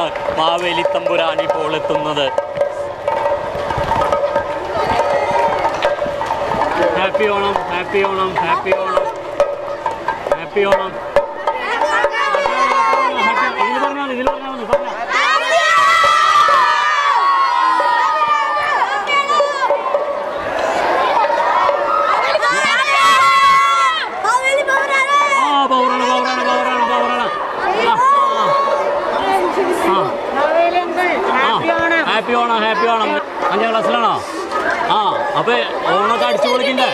വേണ്ടിയാണ് മാവേലി തമ്പുരാൻ ഇപ്പോൾ എത്തുന്നത് happy Onam happy Onam happy Onam happy Onam ഇതിൽ പറഞ്ഞാൽ മതി, ഇതിൽ പറഞ്ഞാൽ മതി പറഞ്ഞോ. ആ പൗറാണ് പൗറാണ് പൗറാണ് പൗറാണ് ഹാപ്പി ഓണം ഹാപ്പി ഓണം അഞ്ചാം ക്ലാസ്സിലാണോ ആ അപ്പൊ ഓണൊക്കെ അടിച്ചു പൊളിക്കണ്ടേ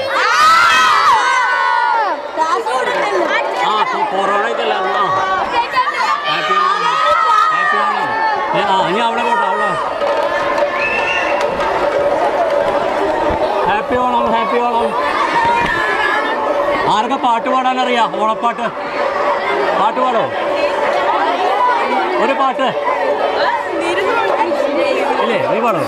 ആ കൊറോണ ഇതല്ല ആ ഹാപ്പി ഓണം ഹാപ്പി ഓണം ഏ, ആ ഇനി അവിടെ പോട്ടോ അവിടെ ഹാപ്പി ഓണം ഹാപ്പി ഓണം ആർക്കെ പാട്ട് പാടാൻ അറിയാം ഓണപ്പാട്ട് പാട്ട് പാടോ ഒരു പാട്ട് ഇല്ലേ നീ പാടോ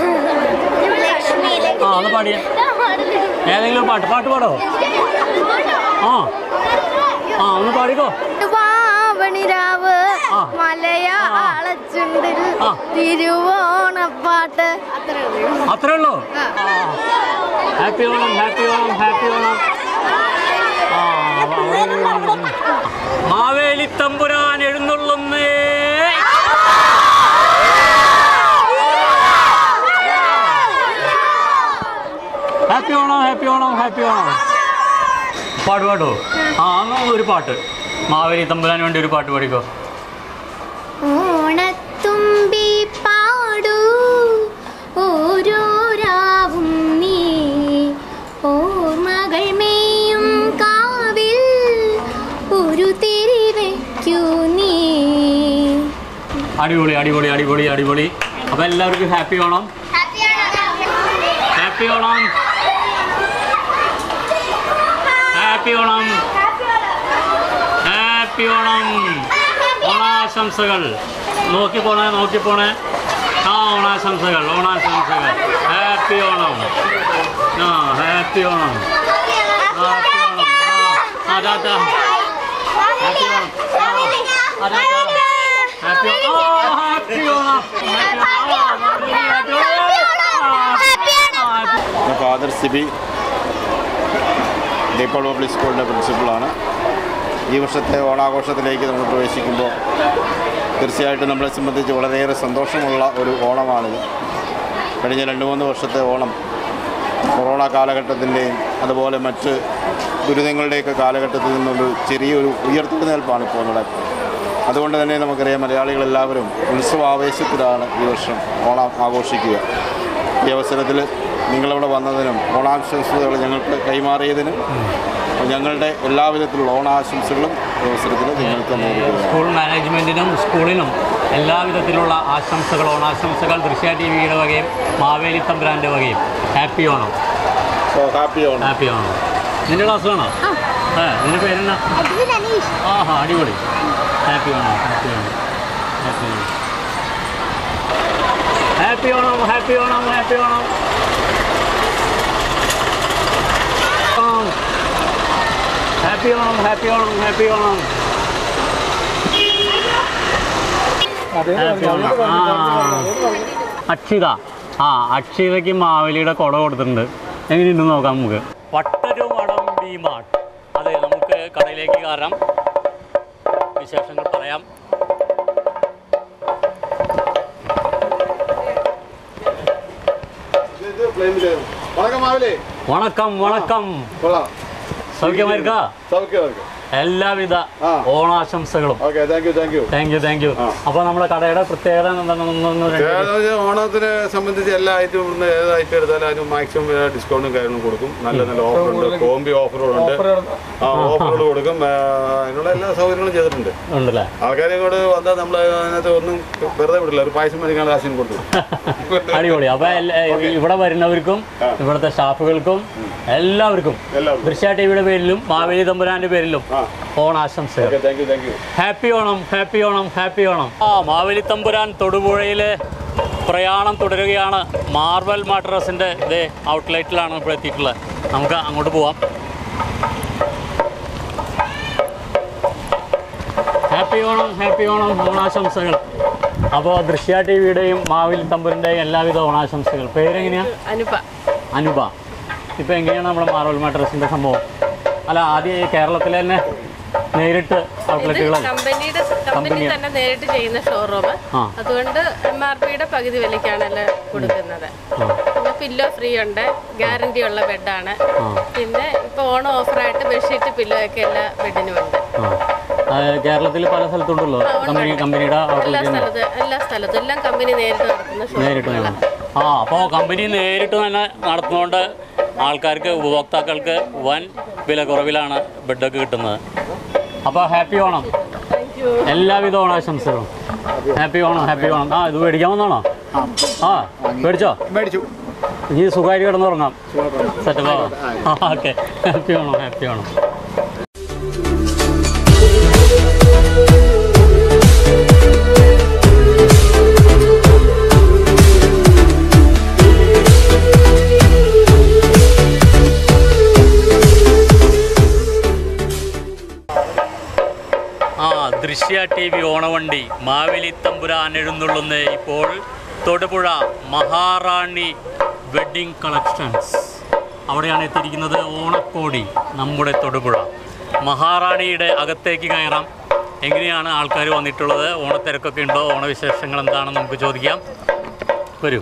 ആ ഒന്ന് പാടിയ ഏതെങ്കിലും പാട്ട് പാട്ട് പാടോ ആ ആ ഒന്ന് പാടിക്കോ വാവണിരാവ് ആ. മലയാളച്ചുണ്ടിൽ ആ. തിരുവോണപ്പാട്ട് അത്രേ ഉള്ളൂ അത്രേ ഉള്ളൂ happy Onam happy Onam happy Onam ആ, അവിടെ- മാവേലി തമ്പുരാൻ എഴുന്നള്ളുന്നേ happy Onam happy Onam happy Onam പാട്ട് പാടോ ആ എന്നാ ഒരു പാട്ട് മാവേലി തമ്പുരാൻ വേണ്ടി ഒരു പാട്ട് പാടിക്കോ ഓണത്തുമ്പി പാടൂ ഓരോ രാവും നീ ഓർമ്മകൾ മേയും കാവിൽ ഒരു തിരി വയ്ക്കൂ നീ അടിപൊളി അടിപൊളി അടിപൊളി അടിപൊളി അപ്പോൾ എല്ലാവർക്കും happy Onam happy Onam happy Onam happy Onam ഓണാശംസകൾ നോക്കി പോണേ നോക്കി പോണേ ആ ഓണാശംസകൾ ഓണാശംസകൾ ഹാപ്പി ഓണം ആ ഹാപ്പി ഓണം ഹാപ്പി ഓണം ആ അതാ ഹാപ്പി ഓണം ആ അതാ happy Onam happy Onam happy Onam ഞാൻ ഫാദർ സിബി ഡീപ്പോൾ പബ്ലിക് സ്കൂളിൻ്റെ പ്രിൻസിപ്പളാണ് ഈ വർഷത്തെ ഓണാഘോഷത്തിലേക്ക് നമ്മൾ പ്രവേശിക്കുമ്പോൾ തീർച്ചയായിട്ടും നമ്മളെ സംബന്ധിച്ച് വളരെയേറെ സന്തോഷമുള്ള ഒരു ഓണമാണിത് കഴിഞ്ഞ രണ്ട് മൂന്ന് വർഷത്തെ ഓണം കൊറോണ കാലഘട്ടത്തിൻ്റെയും അതുപോലെ മറ്റ് ദുരിതങ്ങളുടെയൊക്കെ കാലഘട്ടത്തിൽ നിന്നൊരു ചെറിയൊരു ഉയർത്തെഴുന്നേൽപ്പാണ് ഇപ്പോൾ നടക്കുന്നത് അതുകൊണ്ട് തന്നെ നമുക്കറിയാം മലയാളികളെല്ലാവരും ഉത്സവാവേശത്തിലാണ് ഈ വർഷം ഓണം ആഘോഷിക്കുക ഈ അവസരത്തിൽ നിങ്ങളിവിടെ വന്നതിനും ഓണാശംസകൾ ഞങ്ങൾക്ക് കൈമാറിയതിനും ഞങ്ങളുടെ എല്ലാവിധത്തിലുള്ള ഓണാശംസകളും ഈ അവസരത്തിൽ നിങ്ങൾക്ക് നേരിടുകയാണ് സ്കൂൾ മാനേജ്മെൻറ്റിനും സ്കൂളിനും എല്ലാവിധത്തിലുള്ള ആശംസകൾ ഓണാശംസകൾ ദൃശ്യ ടി വിയുടെ വകയും മാവേലി തമ്പുരാൻ്റെ വകയും happy Onam so happy Onam happy Onam നിൻ്റെ ക്ലാസ്സിലാണോ ഏ നിൻ്റെ പേരെന്നാ ആഹാ അടിപൊളി happy Onam happy Onam happy Onam happy Onam happy Onam happy Onam happy Onam happy Onam happy Onam happy Onam ആ അക്ഷിത ആ അക്ഷിതയ്ക്ക് മാവേലിയുടെ കുട കൊടുത്തിട്ടുണ്ട് എങ്ങനെയുണ്ട് നോക്കാം നമുക്ക് വട്ടരുമടം ബിമാർട്ട് അതെ നമുക്ക് കടയിലേക്ക് കയറാം വിശേഷങ്ങൾ പറയാം വണക്കം മാവിലേ വണക്കം വണക്കം കൊള്ളാം സൗഖ്യമാ இருக்கா സൗഖ്യം ഓക്കെ എല്ലാവിധ ആ. ഓണാശംസകളും okay thank you thank you thank you thank you ആ. അപ്പോൾ നമ്മുടെ കടയുടെ പ്രത്യേകത എന്താണെന്നൊന്ന് രണ്ട് ഓണത്തിനെ സംബന്ധിച്ച് എല്ലാ ഐറ്റവും ഇവിടുന്ന് ഏത് ഐറ്റം എടുത്താലും അതിന് മാക്സിമം ഡിസ്കൗണ്ടും കാര്യങ്ങളും കൊടുക്കും നല്ല നല്ല ഓഫറുണ്ട് കോമ്പി ഓഫറുകളുണ്ട് ആ ഓഫറുകൾ കൊടുക്കും ആ, അതിനുള്ള എല്ലാ സൗകര്യങ്ങളും ചെയ്തിട്ടുണ്ട് ഉണ്ടല്ലേ ആൾക്കാരെ ഇങ്ങോട്ട് വന്നാൽ നമ്മൾ അതിനകത്ത് ഒന്നും വെറുതെ വിടില്ല ഒരു പായസം മേടിക്കാൻ കാശിനും കൊടുത്തു അടിപൊളി അപ്പൊ എല്ലാ- ഇവിടെ വരുന്നവർക്കും ഇവിടുത്തെ സ്റ്റാഫുകൾക്കും എല്ലാവർക്കും എല്ലാവർക്കും. ദൃശ്യ ടി വിയുടെ പേരിലും മാവേലി തമ്പുരാന്റെ പേരിലും ആ ഓണാശംസകൾ okay thank you thank you happy Onam happy Onam happy Onam ആ മാവേലി തമ്പുരാൻ തൊടുപുഴയിലെ പ്രയാണം തുടരുകയാണ് മാർബൽ മാട്രസിൻ്റെ ഇതേ ഔട്ട്ലെറ്റിലാണ് ഇപ്പോൾ എത്തിയിട്ടുള്ളത് നമുക്ക് അങ്ങോട്ട് പോവാം ഹാപ്പി ഓണം ഹാപ്പി ഓണം ഓണാശംസകൾ അപ്പോൾ ദൃശ്യ ടി വിയുടെയും മാവിൽ തമ്പുരിൻ്റെയും എല്ലാവിധ ഓണാശംസകൾ പേരെങ്ങനെയാ അനുപ അനുപ ഇപ്പോൾ എങ്ങനെയാണ് നമ്മുടെ മാർവൽ മാട്രസിൻ്റെ സംഭവം അല്ല ആദ്യം ഈ കേരളത്തിൽ തന്നെ നേരിട്ട് ഇത് ഔട്ട്ലെറ്റുകളല്ല കമ്പനിയുടെ കമ്പനി കമ്പനിയാ. തന്നെ നേരിട്ട് ചെയ്യുന്ന ഷോറൂം ആ. അതുകൊണ്ട് എം ആർ പിയുടെ പകുതി വിലയ്ക്കാണല്ലോ കൊടുക്കുന്നത് ആ പിന്നെ പില്ലോ ഫ്രീ ഉണ്ട് ഗ്യാരണ്ടി ഉള്ള ബെഡാണ് ആ പിന്നെ ഇപ്പോൾ ഓണം ഓഫറായിട്ട് ബെഡ്ഷീറ്റ് പില്ലോ ഒക്കെ എല്ലാ ബെഡിനും ഉണ്ട് ആ കേരളത്തിൽ പല സ്ഥലത്തുണ്ടല്ലോ കമ്പനി കമ്പനിയുടെ എല്ലാ ഔട്ട്ലെറ്റ് സ്ഥലത്ത് എല്ലാ സ്ഥലത്തും എല്ലാം കമ്പനി നേരിട്ട് നടത്തുന്ന നേരിട്ട് ഷോറൂമുകളാണ് വേണം ആ അപ്പോൾ കമ്പനി നേരിട്ട് തന്നെ നടത്തുന്നതുകൊണ്ട് ആൾക്കാർക്ക് ഉപഭോക്താക്കൾക്ക് വൻ വില കുറവിലാണ് ബെഡൊക്കെ കിട്ടുന്നത് അപ്പോൾ ഹാപ്പി ഓണം എല്ലാവിധ ഓണാശംസകളും ഹാപ്പി ഓണം ഹാപ്പി ഓണം ആ ഇത് മേടിക്കാൻ വന്നാണോ ആ മേടിച്ചോ മേടിച്ചു ഇനി സുഖമായിട്ട് കിടന്നുറങ്ങാം സെറ്റപ്പോ ആ okay happy Onam happy Onam ആ ദൃശ്യ ടി വി ഓണവണ്ടി മാവേലി തമ്പുരാൻ എഴുന്നള്ളുന്ന ഇപ്പോൾ തൊടുപുഴ മഹാറാണി വെഡ്ഡിംഗ് കളക്ഷൻസ് അവിടെയാണ് എത്തിയിരിക്കുന്നത് ഓണക്കോടി നമ്മുടെ തൊടുപുഴ മഹാറാണിയുടെ അകത്തേക്ക് കയറാം എങ്ങനെയാണ് ആൾക്കാർ വന്നിട്ടുള്ളത് ഓണത്തിരക്കൊക്കെ ഉണ്ടോ ഓണവിശേഷങ്ങൾ എന്താണെന്ന് നമുക്ക് ചോദിക്കാം വരൂ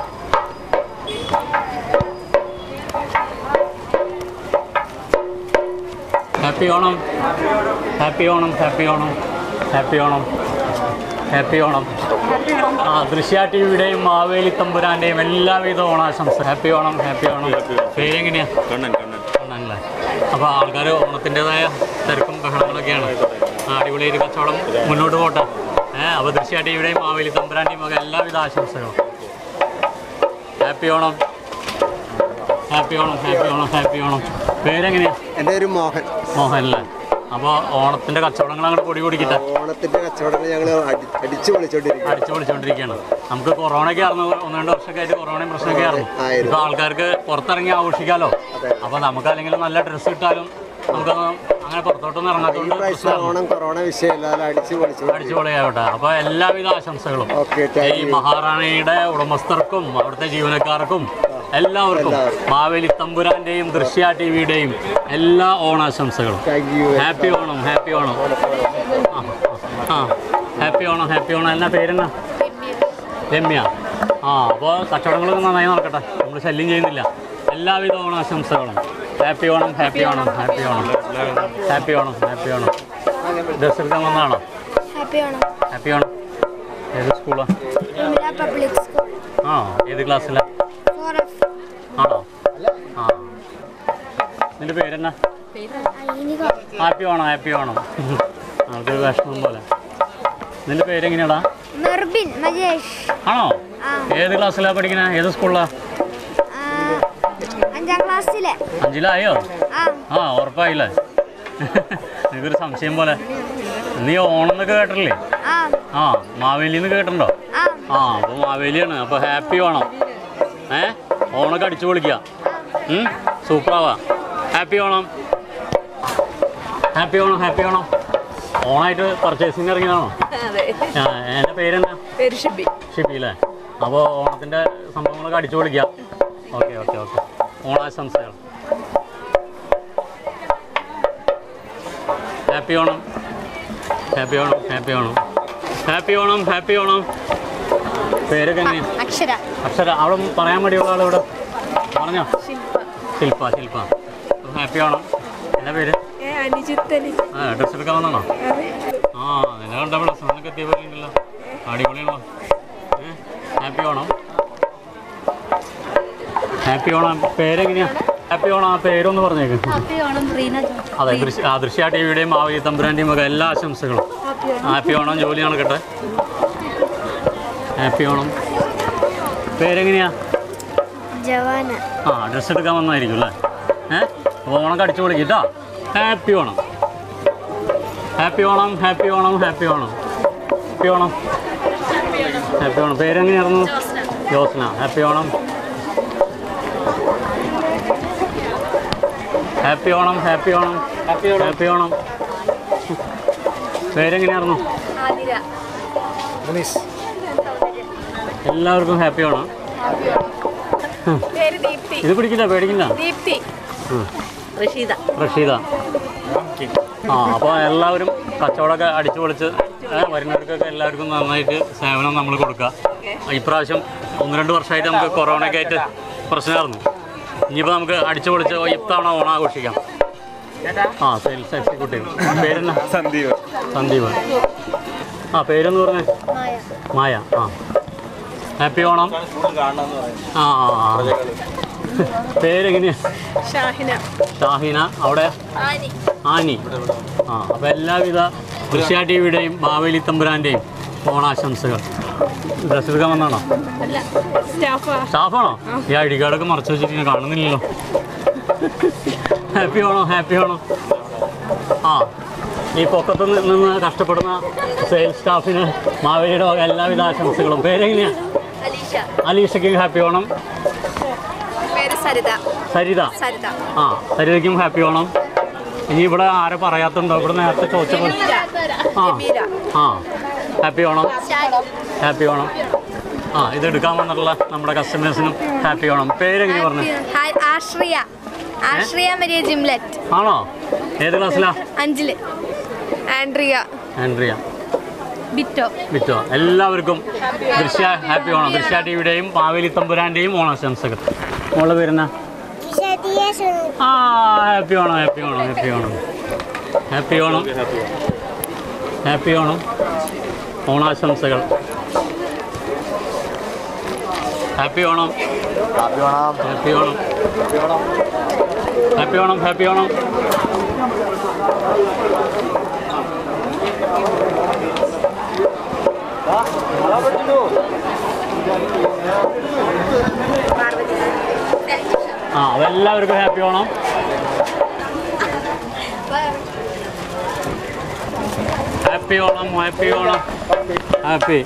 happy Onam happy Onam happy Onam happy Onam happy Onam ആ ദൃശ്യ ടി വിയുടെയും മാവേലി തമ്പുരാൻ്റെയും എല്ലാവിധ ഓണാശംസ ഹാപ്പി ഓണം ഹാപ്പി ഓണം പേരെങ്ങനെയാ കണ്ണൻ കണ്ണൻ ആണല്ലേ അപ്പോൾ ആൾക്കാർ ഓണത്തിൻ്റെതായ തിരക്കും ബഹളങ്ങളൊക്കെയാണ് ആ അടിപൊളിയൊരു കച്ചവടം മുന്നോട്ട് പോട്ടെ ഏഹ് അപ്പോൾ ദൃശ്യ ടി വിയുടെയും മാവേലി തമ്പുരാൻ്റെയും ഒക്കെ എല്ലാവിധ ആശംസകളും happy Onam happy Onam happy Onam happy Onam പേരെങ്ങനെയാ എൻ്റെ ഒരു മോഹൻ മോഹൻ അല്ലേ അപ്പോൾ ഓണത്തിൻ്റെ കച്ചവടങ്ങൾ അങ്ങോട്ട് പൊടി പൊടിക്കട്ടെ ഓണത്തിന്റെ കച്ചവടങ്ങൾ ഞങ്ങൾ അടിച്ചു പൊളിച്ചോണ്ടിരിക്കും അടിച്ചു പൊളിച്ചുകൊണ്ടിരിക്കുകയാണ് നമുക്ക് കൊറോണയൊക്കെ ആയിരുന്നു ഒന്ന് രണ്ട് വർഷമൊക്കെ ആയിട്ട് കൊറോണയും പ്രശ്നമൊക്കെ ആയിരുന്നു ആയിരുന്നു. ഇപ്പോൾ ആൾക്കാർക്ക് പുറത്തിറങ്ങി ആഘോഷിക്കാമല്ലോ അപ്പോൾ നമുക്ക് അല്ലെങ്കിൽ നല്ല ഡ്രസ്സ് ഇട്ടാലും നമുക്കൊന്ന് അങ്ങനെ പുറത്തോട്ടൊന്നും ഇറങ്ങാത്തതുകൊണ്ട് പ്രാവശ്യം പ്രശ്നമാണ് ഓണം കൊറോണ വിഷയമില്ലാതെ അടിച്ചു പൊളിച്ചു അടിച്ചു പൊളിയാവട്ടെ അപ്പോൾ എല്ലാവിധ ആശംസകളും ഓക്കെ ഈ താങ്ക് യു മഹാറാണിയുടെ ഉടമസ്ഥർക്കും അവിടുത്തെ ജീവനക്കാർക്കും എല്ലാവർക്കും എല്ലാവർക്കും. മാവേലി തമ്പുരാന്റെയും ദൃശ്യ ടി വിയുടെയും എല്ലാ ഓണാശംസകളും thank you happy Onam happy Onam ആ ആ ഹാപ്പി ഓണം ഹാപ്പി ഓണം എന്നാ പേരെന്നാ രമ്യ ആ അപ്പോൾ കച്ചവടങ്ങളൊക്കെ നന്നായി നടക്കട്ടെ നമ്മൾ ശല്യം ചെയ്യുന്നില്ല എല്ലാവിധ ഓണാശംസകളും happy Onam happy Onam happy Onam happy Onam happy Onam dress എടുക്കാൻ വന്നതാണോ ഹാപ്പി ഓണം ഹാപ്പി ഓണം ഏത് സ്കൂളാ വിമല പബ്ലിക് സ്കൂൾ ആ ഏത് ക്ലാസ്സിലാ ഫോർ എഫ് ആണോ ആ നിന്റെ പേരെന്നാ അയിനിക ഹാപ്പി ഓണം ഹാപ്പി ഓണം നമുക്ക് വിഷമം പോലെ നിന്റെ പേരെങ്ങനെയാടാ മെർബിൻ മജേഷ് ആണോ ആ ഏത് ക്ലാസ്സിലാ പഠിക്കണേ ഏത് സ്കൂളിലാ ആ, അഞ്ചാം ക്ലാസ്സിലെ അഞ്ചിലായോ ആ ആ ഉറപ്പായില്ലേ എനിക്കൊരു സംശയം പോലെ നീ ഓണം എന്നൊക്കെ കേട്ടില്ലേ ആ ആ മാവേലി എന്ന് കേട്ടിട്ടുണ്ടോ ആ ആ അപ്പോൾ മാവേലിയാണ് അപ്പോൾ ഹാപ്പി ഓണം ഏ ഓണൊക്കെ അടിച്ചു പൊളിക്കുക ഉം, സൂപ്പറാവാ happy Onam happy Onam happy Onam ഓണായിട്ട് പർച്ചേസിങ് ഇറങ്ങിയതാണോ അതെ ആ, എൻ്റെ പേരെന്നാ പേര് ഷിബി ഷിപ്പി അല്ലേ അപ്പോൾ ഓണത്തിൻ്റെ സംഭവങ്ങളൊക്കെ അടിച്ചു പൊളിക്കുക ഓക്കെ ഓക്കെ ഓക്കെ ഓണാശംസകൾ happy Onam happy Onam happy Onam happy Onam happy Onam പേരൊക്കെ എങ്ങനെയാണ് അക്ഷര അക്ഷര അവിടെ പറയാൻ വേണ്ടിയുള്ള ആളിവിടെ പറഞ്ഞോ ശില്പ ശില്പ ഹാപ്പി ഓണം എന്നാ പേര് ആ ഡ്രസ് എടുക്കാൻ വന്നാണോ ആ നിന്നെ കണ്ടപ്പോൾ ഡ്രസ്സിനൊക്കെ എത്തിയ പോലെ ഉണ്ടല്ലോ അടിപൊളിയാണോ ഹാപ്പി ഓണം ഹാപ്പി ഓണം പേരെങ്ങനെയാ ഹാപ്പി ഓണം ആ പേരൊന്ന് പറഞ്ഞേക്ക് ഹാപ്പി ഓണം റീന അതെ ദൃശ്യ ആ ദൃശ്യ ടി വിയുടെയും മാവി തമ്പുരാൻ്റെയും ഒക്കെ എല്ലാ ആശംസകളും ഹാപ്പി ഓണം ജോലി നടക്കട്ടെ ഹാപ്പി ഓണം പേരെങ്ങനെയാ ജവാന ആ ഡ്രസ്സ് എടുക്കാൻ വന്നായിരിക്കും അല്ലേ ഏ അപ്പോൾ ഓണം കടിച്ചു പൊളിക്കിട്ടോ happy Onam happy Onam happy Onam happy Onam happy Onam happy Onam പേരെങ്ങനെയായിരുന്നു Josna happy Onam happy Onam happy Onam happy Onam happy Onam പേരെങ്ങനെയായിരുന്നു മുനീസ് എല്ലാവർക്കും ഹാപ്പി ആണോ പേര് ദീപ്തി ഇത് പിടിക്കില്ല പേടിക്കില്ല ദീപ്തി ഉം. റഷീദ റഷീദ ആ അപ്പോൾ എല്ലാവരും കച്ചവടമൊക്കെ അടിച്ചു പൊളിച്ച് ഏ, വരുന്നവർക്കൊക്കെ എല്ലാവർക്കും നന്നായിട്ട് സേവനം നമ്മൾ കൊടുക്കുക ഇപ്രാവശ്യം ഒന്ന് രണ്ട് വർഷമായിട്ട് നമുക്ക് കൊറോണയൊക്കെ ആയിട്ട് പ്രശ്നമായിരുന്നു ഇനിയിപ്പോൾ നമുക്ക് അടിച്ചു പൊളിച്ച് ഇത്തവണ ഓണം ആഘോഷിക്കാം ആ സെയിൽസ് എക്സിക്യൂട്ടീവ് പേരെന്നാ സന്ദീപ് സന്ദീപ് ആ പേരെന്ന് പറഞ്ഞേ മായ ആ ഹാപ്പി ഓണം ആ ആ, ആ. പേരെങ്ങനെയാ ഷാഹിന ഷാഹിന അവിടെ ആനി ആനി ആ അപ്പോൾ എല്ലാവിധ ദൃശ്യ ടി വിയുടെയും ബാവേലി തമ്പുരാൻ്റെയും ഓണാശംസകൾ ഡ്രസ് എടുക്കാൻ വന്നാണോ അല്ല സ്റ്റാഫാ സ്റ്റാഫാണോ ഈ ഐ ഡി കാർഡൊക്കെ മറച്ചു വെച്ചിട്ട് ഞാൻ കാണുന്നില്ലല്ലോ ഹാപ്പി ആണോ ഹാപ്പി ആണോ ആ ഈ പൊക്കത്ത് നി- നിന്ന് കഷ്ടപ്പെടുന്ന സെയിൽസ് സ്റ്റാഫിന് മാവേലിയുടെ വക എല്ലാവിധ ആശംസകളും പേരെങ്ങനെയാണ് അലീഷ അലീഷയ്ക്ക് ഹാപ്പി ഓണം പേര് സരിത സരിത സരിത ആ സരിതയ്ക്കും ഹാപ്പി ഓണം ഇനി ഇവിടെ ആരെ പറയാത്തുണ്ടോ ഇവിടെ നേരത്തെ ചോദിച്ചപ്പോൾ ആ ആ ഹാപ്പി ഓണം ഹാപ്പി ഓണം ആ ഇത് എടുക്കാൻ വന്നിട്ടുള്ള നമ്മുടെ കസ്റ്റമേഴ്സിനും ഹാപ്പി ഓണം പേരെങ്ങനെ പറഞ്ഞു ആശ്രിയ ആശ്രിയ മരിയ ജിംലറ്റ് ആണോ ഏത് ക്ലാസ്സിലാ അഞ്ചില് ആൻഡ്രിയ ആൻഡ്രിയ ബിറ്റോ വിറ്റോ എല്ലാവർക്കും ദൃശ്യ ഹാപ്പി ഓണം ദൃശ്യ ടി വിയുടെയും മാവേലി തമ്പുരാൻ്റെയും ഓണാശംസകൾ മോളുടെ പേരെന്നാ ആ happy Onam happy Onam happy Onam happy Onam happy Onam ഓണാശംസകൾ happy Onam happy Onam happy Onam happy Onam ആ അതെല്ലാവർക്കും happy Onam happy Onam happy Onam happy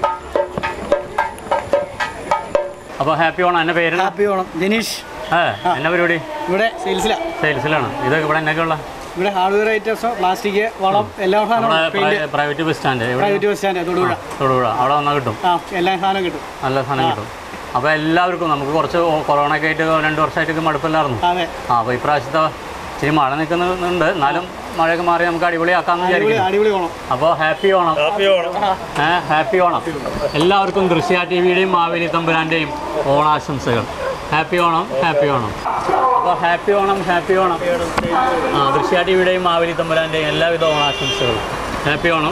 അപ്പോൾ ഹാപ്പി ഓണം എൻ്റെ പേര് ഹാപ്പി ഓണം ജനീഷ് ഏ എന്നാ പരിപാടി ഇവിടെ സെയിൽസിലാണ് സെയിൽസിലാണ് ഇത് ഇവിടെ എന്നൊക്കെയുള്ള ഇവിടെ ഹാർഡ്വെയർ ഐറ്റംസ് പ്ലാസ്റ്റിക് വളം എല്ലാ സാധനവും നമ്മുടെ paint private bus stand private bus stand Thodupuzha Thodupuzha അവിടെ വന്നാൽ കിട്ടും ആ എല്ലാ സാധനവും കിട്ടും നല്ല സാധനം കിട്ടും അപ്പോൾ എല്ലാവർക്കും നമുക്ക് കുറച്ച് കൊറോണ ഒക്കെ ആയിട്ട് രണ്ട് വർഷമായിട്ടൊക്കെ മടുപ്പില്ലായിരുന്നു അതെ ആ അപ്പോൾ ഇപ്രാവശ്യത്തെ ഇച്ചിരി മഴ നിൽക്കുന്നുണ്ട് എന്നാലും മഴയൊക്കെ മാറി നമുക്ക് അടിപൊളിയാക്കാമെന്ന് അടിപൊളി വിചാരിക്കുന്നു അടിപൊളി ഓണം അപ്പോൾ ഹാപ്പി ഓണം ഏ ഹാപ്പി ഓണം എല്ലാവർക്കും ദൃശ്യ ടി വിയുടെയും മാവേലി തമ്പുരാൻ്റെയും ഓണാശംസകൾ ഹാപ്പി ഓണം ഹാപ്പി ഓണം അപ്പോൾ ഹാപ്പി ഓണം ഹാപ്പി ഓണം ആ ദൃശ്യ ടി വിയുടെയും മാവേലി തമ്പുരാൻ്റെയും എല്ലാവിധ ഓണാശംസകളും happy Onam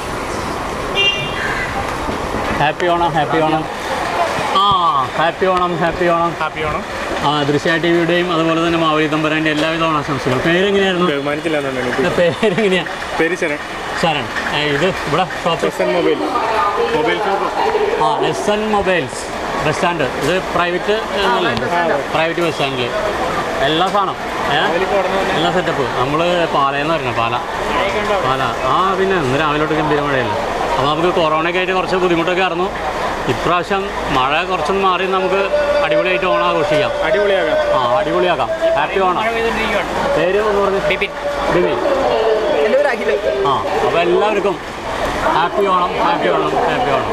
happy Onam happy Onam ആ happy Onam happy Onam happy Onam ആ ദൃശ്യ ടി വിയുടെയും അതുപോലെ തന്നെ മാവേലി തമ്പുരാൻ്റെ എല്ലാവിധ ഓണാശംസകൾ പേരെങ്ങനെയായിരുന്നു ബഹുമാനിച്ചില്ല ഇത് പേരെങ്ങനെയാ പേര് ശരൺ ശരൺ ഏ, ഇത് ഇവിടെ shop S N mobile mobile shop ആ S N mobiles bus stand ഇത് പ്രൈവറ്റ് അല്ലേ പ്രൈവറ്റ് ബസ് സ്റ്റാൻഡിൽ എല്ലാ സാധനം ഏ എല്ലാ സെറ്റപ്പ് നമ്മൾ പാലയെന്ന് പറഞ്ഞത് പാല പാല ആ പിന്നെ ഇന്ന് രാവിലെ തൊട്ട് ഗംഭീര മഴയല്ലേ അപ്പോൾ നമുക്ക് കൊറോണയൊക്കെ ആയിട്ട് കുറച്ച് ബുദ്ധിമുട്ടൊക്കെ ആയിരുന്നു ഇപ്രാവശ്യം മഴ കുറച്ചൊന്ന് മാറി നമുക്ക് അടിപൊളിയായിട്ട് ഓണം ആഘോഷിക്കാം അടിപൊളിയാകാം ആ അടിപൊളിയാക്കാം ഹാപ്പി ഓണം പേര് ഒന്ന് പറഞ്ഞു ബിപിൻ ബിപിൻ ആ അപ്പോൾ എല്ലാവർക്കും happy Onam happy Onam happy Onam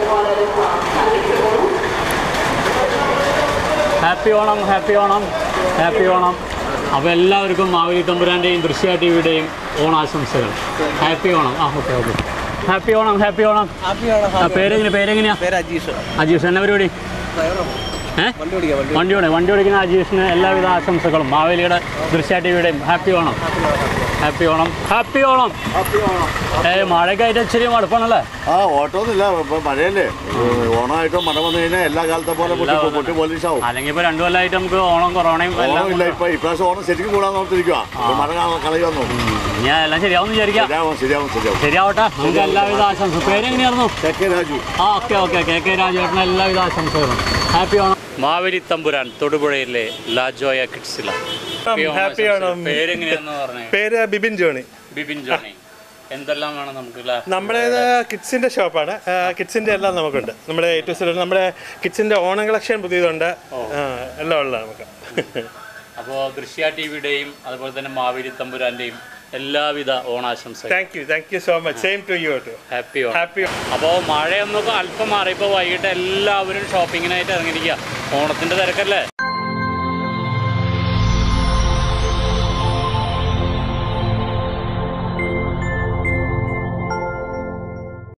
happy Onam happy Onam happy Onam അപ്പോൾ എല്ലാവർക്കും മാവേലി തമ്പുരാൻ്റെയും ദൃശ്യ ടി വിയുടെയും ഓണാശംസകൾ ഹാപ്പി ഓണം ആ okay okay happy Onam happy Onam happy Onam ആ പേരെങ്ങനെ പേരെങ്ങനെയാ പേര് അജീഷ് അജീഷ് എന്നാ പരിപാടി ഏ വണ്ടി ഓടിക്കാം വണ്ടി വണ്ടി ഓടി വണ്ടി ഓടിക്കുന്ന അജീഷിന് എല്ലാവിധ ആശംസകളും മാവേലിയുടെ ദൃശ്യ ടി വിയുടെയും happy Onam happy Onam happy Onam ഏ മഴയൊക്കെ ആയിട്ട് ഇച്ചിരി മടുപ്പാണല്ലേ ആ ഓട്ടമൊന്നുമില്ല ഇപ്പൊ മഴയല്ലേ ഓണമായിട്ട് മഴ വന്നു കഴിഞ്ഞാൽ എല്ലാ കാലത്തെ പോലെ പൊട്ടി പൊട്ടി പോലീസാവും അല്ലെങ്കിൽ ഇപ്പോൾ രണ്ടു കൊല്ലമായിട്ട് നമുക്ക് ഓണം കൊറോണയും എല്ലാം ഓണമില്ല ഇപ്പൊ ഇപ്രാവശ്യം ഓണം ശരിക്കും കൂടാൻ നോക്കിയിരിക്കുക മഴ കളയുവാൻ നോക്കും ഞാൻ എല്ലാം ശരിയാവും വിചാരിക്കാം ശരിയാവും ശരിയാവും ശരിയാവും ശരിയാവട്ടെ നമുക്ക് എല്ലാവിധ ആശംസ പേരെങ്ങനെയായിരുന്നു കെ കെ രാജു ആ ഓക്കെ ഓക്കെ കെ കെ രാജേട്ടന് എല്ലാവിധ ആശംസകളും ഹാപ്പി ഓണം മാവേലി തമ്പുരാൻ തൊടുപുഴയിലെ ലാജോയ കിഡ്സില ഹാപ്പി ഓണം പേരെങ്ങനെയാന്ന് പറഞ്ഞേ പേര് ബിബിൻ ജോണി ബിപിൻ ജോണി എന്തെല്ലാം വേണം നമുക്ക് ല- നമ്മുടെ കിഡ്സിന്റെ ഷോപ്പാണ് കിഡ്സിന്റെ എല്ലാം നമുക്കുണ്ട് നമ്മുടെ എ ടു സെഡ് നമ്മുടെ കിഡ്സിന്റെ ഓണം കളക്ഷൻ പുതിയതുണ്ട് ആ, എല്ലാം ഉള്ള നമുക്ക് അപ്പോൾ ദൃശ്യ ടി വിയുടെയും അതുപോലെ തന്നെ മാവേലി തമ്പുരാൻ്റെയും എല്ലാവിധ ഓണാശംസകളും thank you thank you so much same to you too happy Onam happy അപ്പോൾ മഴയൊന്നൊക്കെ അല്പം മാറിയപ്പോൾ വൈകിട്ട് എല്ലാവരും ഷോപ്പിങ്ങിനായിട്ട് ഇറങ്ങിയിരിക്കുക ഓണത്തിൻ്റെ തിരക്കല്ലേ